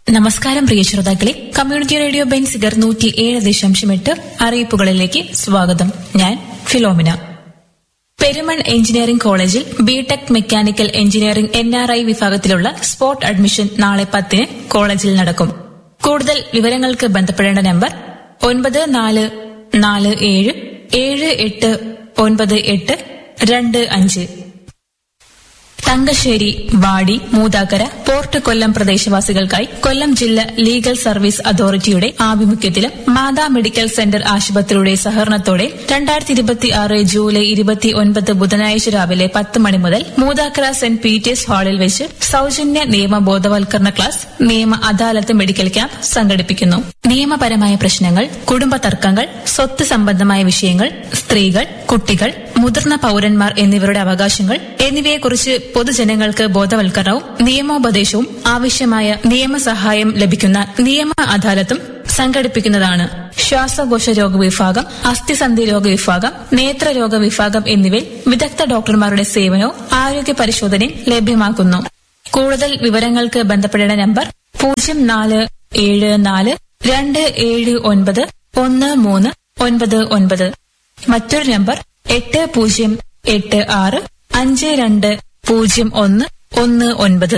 നമസ്കാരം പ്രിയ ശ്രോതാക്കളെ community radio Benziger നൂറ്റി ഏഴ് ദശാംശം എട്ട് അറിയിപ്പുകളിലേക്ക് സ്വാഗതം ഞാൻ ഫിലോമിന പെരുമൺ എഞ്ചിനീയറിംഗ് കോളേജിൽ BTech mechanical engineering N R I വിഭാഗത്തിലുള്ള സ്പോട്ട് അഡ്മിഷൻ നാളെ പത്തിന് കോളേജിൽ നടക്കും കൂടുതൽ വിവരങ്ങൾക്ക് ബന്ധപ്പെടേണ്ട നമ്പർ ഒൻപത് നാല് നാല് ഏഴ് ഏഴ് എട്ട് ഒൻപത് എട്ട് രണ്ട് അഞ്ച് തങ്കശ്ശേരി വാടി മൂതാക്കര പോർട്ട് കൊല്ലം പ്രദേശവാസികൾക്കായി കൊല്ലം ജില്ല ലീഗൽ സർവീസ് അതോറിറ്റിയുടെ ആഭിമുഖ്യത്തിലും മാതാ മെഡിക്കൽ സെന്റർ ആശുപത്രിയുടെ സഹകരണത്തോടെ രണ്ടായിരത്തി ഇരുപത്തി ആറ് ജൂലൈ ഇരുപത്തി ഒൻപത് ബുധനാഴ്ച രാവിലെ പത്ത് മണി മുതൽ മൂതാക്കര സെന്റ് പീറ്റേഴ്സ് ഹാളിൽ വെച്ച് സൌജന്യ നിയമ ബോധവൽക്കരണ ക്ലാസ് നിയമ അദാലത്ത് മെഡിക്കൽ ക്യാമ്പ് സംഘടിപ്പിക്കുന്നു നിയമപരമായ പ്രശ്നങ്ങൾ കുടുംബ തർക്കങ്ങൾ സ്വത്ത് സംബന്ധമായ വിഷയങ്ങൾ സ്ത്രീകൾ കുട്ടികൾ മുതിർന്ന പൌരന്മാർ എന്നിവരുടെ അവകാശങ്ങൾ എന്നിവയെക്കുറിച്ച് പൊതുജനങ്ങൾക്ക് ബോധവൽക്കരണവും നിയമോപദേശവും ആവശ്യമായ നിയമസഹായം ലഭിക്കുന്ന നിയമ അദാലത്തും സംഘടിപ്പിക്കുന്നതാണ് ശ്വാസകോശ രോഗ വിഭാഗം അസ്ഥിസന്ധി രോഗ വിഭാഗം നേത്രരോഗ വിഭാഗം എന്നിവയിൽ വിദഗ്ധ ഡോക്ടർമാരുടെ സേവനവും ആരോഗ്യ പരിശോധനയും ലഭ്യമാക്കുന്നു കൂടുതൽ വിവരങ്ങൾക്ക് ബന്ധപ്പെടേണ്ട നമ്പർ പൂജ്യം നാല് ഏഴ് നാല് രണ്ട് ഏഴ് ഒൻപത് ഒന്ന് മൂന്ന് ഒൻപത് ഒൻപത് മറ്റൊരു നമ്പർ എട്ട് പൂജ്യം എട്ട് ആറ് അഞ്ച് രണ്ട് പൂജ്യം ഒന്ന് ഒന്ന് ഒൻപത്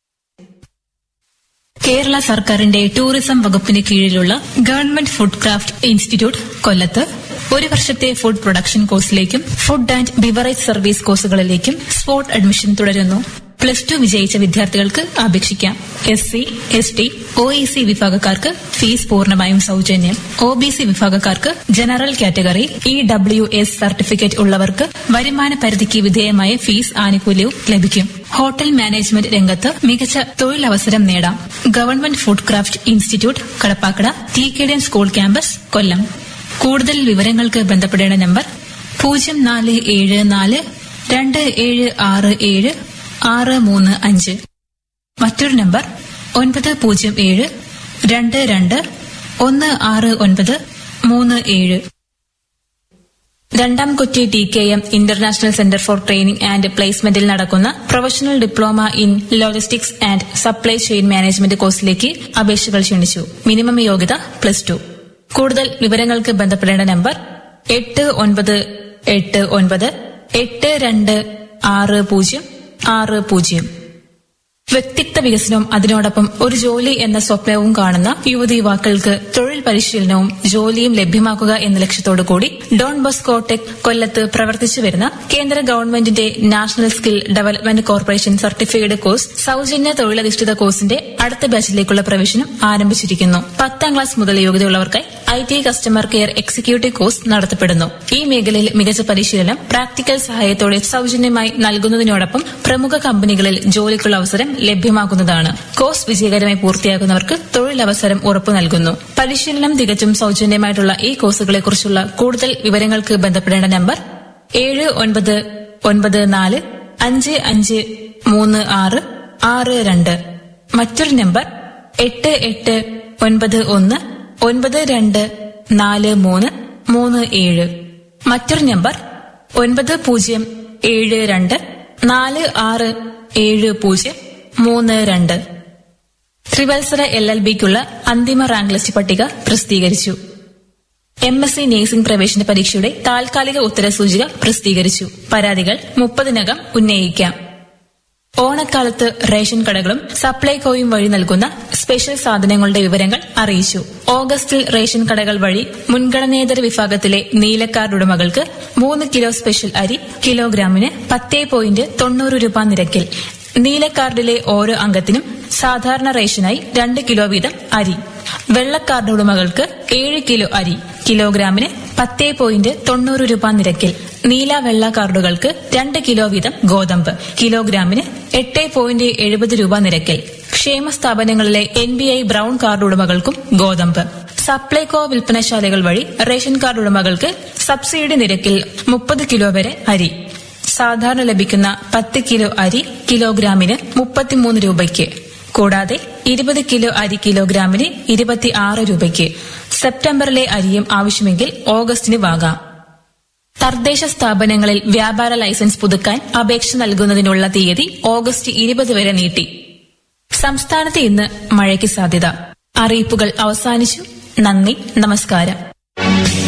കേരള സർക്കാരിന്റെ ടൂറിസം വകുപ്പിന് കീഴിലുള്ള ഗവൺമെന്റ് ഫുഡ് ക്രാഫ്റ്റ് ഇൻസ്റ്റിറ്റ്യൂട്ട് കൊല്ലത്ത് ഒരു വർഷത്തെ ഫുഡ് പ്രൊഡക്ഷൻ കോഴ്സിലേക്കും ഫുഡ് ആൻഡ് ബിവറേജ് സർവീസ് കോഴ്സുകളിലേക്കും സ്പോട്ട് അഡ്മിഷൻ തുടരുന്നു പ്ലസ് ടു വിജയിച്ച വിദ്യാർത്ഥികൾക്ക് അപേക്ഷിക്കാം S C S T O E C വിഭാഗക്കാർക്ക് ഫീസ് പൂർണ്ണമായും സൌജന്യം ഒ ബി സി വിഭാഗക്കാർക്ക് general category E W S certificate ഉള്ളവർക്ക് വരുമാന പരിധിക്ക് വിധേയമായ ഫീസ് ആനുകൂല്യവും ലഭിക്കും ഹോട്ടൽ മാനേജ്മെന്റ് രംഗത്ത് മികച്ച തൊഴിലവസരം നേടാം government food craft institute Kadappakada T K D M school campus Kollam കൂടുതൽ വിവരങ്ങൾക്ക് ബന്ധപ്പെടേണ്ട നമ്പർ പൂജ്യം നാല് ഏഴ് നാല് രണ്ട് ഏഴ് ആറ് ഏഴ് ആറ് മൂന്ന് അഞ്ച് മറ്റൊരു നമ്പർ ഒൻപത് പൂജ്യം ഏഴ് രണ്ട് രണ്ട് ഒന്ന് ആറ് ഒൻപത് മൂന്ന് ഏഴ് രണ്ടാം Kochi T K M international centre for training and പ്ലേസ്മെന്റിൽ നടക്കുന്ന professional diploma in logistics and supply chain management കോഴ്സിലേക്ക് അപേക്ഷകൾ ക്ഷണിച്ചു മിനിമം യോഗ്യത പ്ലസ് ടു കൂടുതൽ വിവരങ്ങൾക്ക് ബന്ധപ്പെടേണ്ട നമ്പർ എട്ട് ഒൻപത് എട്ട് ഒൻപത് എട്ട് രണ്ട് ആറ് പൂജ്യം ആറ് പൂജ്യം വ്യക്തിത്വ വികസനവും അതിനോടൊപ്പം ഒരു ജോലി എന്ന സ്വപ്നവും കാണുന്ന യുവതി യുവാക്കൾക്ക് തൊഴിൽ പരിശീലനവും ജോലിയും ലഭ്യമാക്കുക എന്ന ലക്ഷ്യത്തോടു കൂടി ഡോൺ ബോസ്കോ ടെക് കൊല്ലത്ത് പ്രവർത്തിച്ചു വരുന്ന കേന്ദ്ര ഗവൺമെന്റിന്റെ national skill development corporation certified course സൌജന്യ തൊഴിലധിഷ്ഠിത കോഴ്സിന്റെ അടുത്ത ബാച്ചിലേക്കുള്ള പ്രവേശനം ആരംഭിച്ചിരിക്കുന്നു പത്താം ക്ലാസ് മുതൽ യോഗ്യതയുള്ളവർക്കായി I T customer care executive course നടത്തപ്പെടുന്നു ഈ മേഖലയിൽ മികച്ച പരിശീലനം പ്രാക്ടിക്കൽ സഹായത്തോടെ സൌജന്യമായി നൽകുന്നതിനോടൊപ്പം പ്രമുഖ കമ്പനികളിൽ ജോലിക്കുള്ള അവസരം ലഭ്യമാക്കുന്നതാണ് കോഴ്സ് വിജയകരമായി പൂർത്തിയാക്കുന്നവർക്ക് തൊഴിലവസരം ഉറപ്പു നൽകുന്നു പരിശീലനം തികച്ചും സൌജന്യമായിട്ടുള്ള ഈ കോഴ്സുകളെക്കുറിച്ചുള്ള കൂടുതൽ വിവരങ്ങൾക്ക് ബന്ധപ്പെടേണ്ട നമ്പർ ഏഴ് ഒൻപത് ഒൻപത് നാല് അഞ്ച് അഞ്ച് മൂന്ന് ആറ് ആറ് രണ്ട് മറ്റൊരു നമ്പർ എട്ട് എട്ട് ഒൻപത് ഒന്ന് ഒൻപത് രണ്ട് നാല് മൂന്ന് മൂന്ന് ഏഴ് മറ്റൊരു നമ്പർ ഒൻപത് പൂജ്യം ഏഴ് രണ്ട് നാല് ആറ് ഏഴ് പൂജ്യം മൂന്ന് രണ്ട് ത്രിവത്സര എൽ എൽ ബിക്കുള്ള അന്തിമ റാങ്ക് ലിസ്റ്റ് പട്ടിക പ്രസിദ്ധീകരിച്ചു എം എസ് സി നഴ്സിംഗ് പ്രവേശന പരീക്ഷയുടെ താൽക്കാലിക ഉത്തരസൂചിക പ്രസിദ്ധീകരിച്ചു പരാതികൾ മുപ്പതിനകം ഉന്നയിക്കാം ഓണക്കാലത്ത് റേഷൻ കടകളും സപ്ലൈകോയും വഴി നൽകുന്ന സ്പെഷ്യൽ സാധനങ്ങളുടെ വിവരങ്ങൾ അറിയിച്ചു ഓഗസ്റ്റിൽ റേഷൻ കടകൾ വഴി മുൻഗണനേതര വിഭാഗത്തിലെ നീലക്കാർഡ് ഉടമകൾക്ക് മൂന്ന് കിലോ സ്പെഷ്യൽ അരി കിലോഗ്രാമിന് പത്തേ പോയിന്റ് തൊണ്ണൂറ് രൂപ നിരക്കിൽ നീലക്കാർഡിലെ ഓരോ അംഗത്തിനും സാധാരണ റേഷനായി രണ്ട് കിലോ വീതം അരി വെള്ളക്കാർഡ് ഉടമകൾക്ക് ഏഴ് കിലോ അരി കിലോഗ്രാമിന് പത്തേ പോയിന്റ് തൊണ്ണൂറ് രൂപ നിരക്കിൽ നീല വെള്ള കാർഡുകൾക്ക് രണ്ട് കിലോ വീതം ഗോതമ്പ് കിലോഗ്രാമിന് എട്ട് പോയിന്റ് എഴുപത് രൂപ നിരക്കിൽ ക്ഷേമ സ്ഥാപനങ്ങളിലെ N B I brown card ഉടമകൾക്കും ഗോതമ്പ് സപ്ലൈകോ വിൽപ്പനശാലകൾ വഴി റേഷൻ കാർഡ് ഉടമകൾക്ക് സബ്സിഡി നിരക്കിൽ മുപ്പത് കിലോ വരെ അരി സാധാരണ ലഭിക്കുന്ന പത്ത് കിലോ അരി കിലോഗ്രാമിന് മുപ്പത്തിമൂന്ന് രൂപയ്ക്ക് കൂടാതെ ഇരുപത് കിലോ അരി കിലോഗ്രാമിന് ഇരുപത്തി ആറ് രൂപയ്ക്ക് സെപ്റ്റംബറിലെ അരിയും ആവശ്യമെങ്കിൽ ഓഗസ്റ്റിന് വാങ്ങാം തദ്ദേശ സ്ഥാപനങ്ങളിൽ വ്യാപാര ലൈസൻസ് പുതുക്കാൻ അപേക്ഷ നൽകുന്നതിനുള്ള തീയതി ഓഗസ്റ്റ് ഇരുപത് വരെ നീട്ടി സംസ്ഥാനത്ത് ഇന്ന് മഴയ്ക്ക് സാധ്യത അറിയിപ്പുകൾ അവസാനിച്ചു നന്ദി നമസ്കാരം